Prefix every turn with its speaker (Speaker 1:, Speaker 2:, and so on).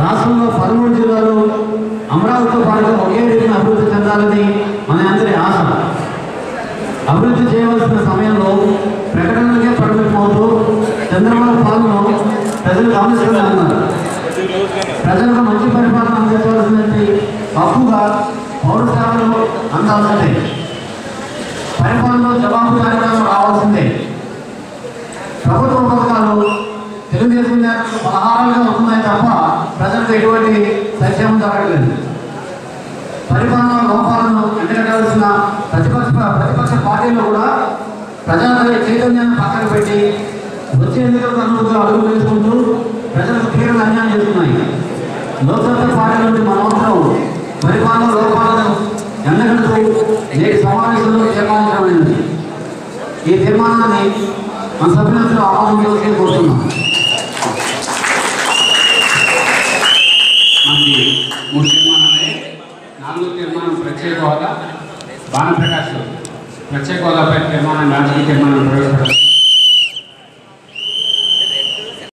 Speaker 1: రాష్ట్రంలో పదమూడు జిల్లాలు అమరావతితో పాటు ఒకే రీతిన అభివృద్ధి చెందాలని మన అందరి ఆశ అభివృద్ధి చేయవలసిన సమయంలో ప్రకటనలకే పరిమితమవుతూ చంద్రబాబు పాలన ప్రజలు గమనిస్తూనే ఉన్నారు ప్రజలకు మంచి పరిపాలన అందించవలసినది హక్కుగా పౌర సేవలు అందాల్సిందే పరిపాలనలో జవాబుదారీతనం రావాల్సిందే ప్రభుత్వ పథకాలు తెలుగుదేశం నేతలకు పదహారులుగా ఉంటున్నాయి తప్ప ప్రజలకు ఎటువంటి సంక్షేమం జరగట్లేదు పరిపాలన లోపాలను ఎండగట్టాల్సిన ప్రతిపక్ష ప్రతిపక్ష పార్టీలు కూడా ప్రజల చైతన్యాన్ని పక్కన పెట్టి వచ్చే ఎన్నికలకు అనుమతులు అడుగులు వేసుకుంటూ ప్రజలకు తీవ్ర అన్యాయం చేస్తున్నాయి లోక్సభ పార్టీ నుండి మనమంతరం పరిపాలన లోపాలను ఎండగడుతూ నేటి సమావేశంలో తీర్మానించబడింది ఈ తీర్మానాన్ని మన సభ్యులందరూ ఆమోదించవలసి కోరుతున్నాం
Speaker 2: మనకి మూడు తీర్మానాలే నాలుగో తీర్మానం ప్రత్యేక హోదా భానుప్రకాష్ ప్రత్యేక హోదాపై తీర్మానం రాజకీయ తీర్మానం ప్రవేశపెట్టారు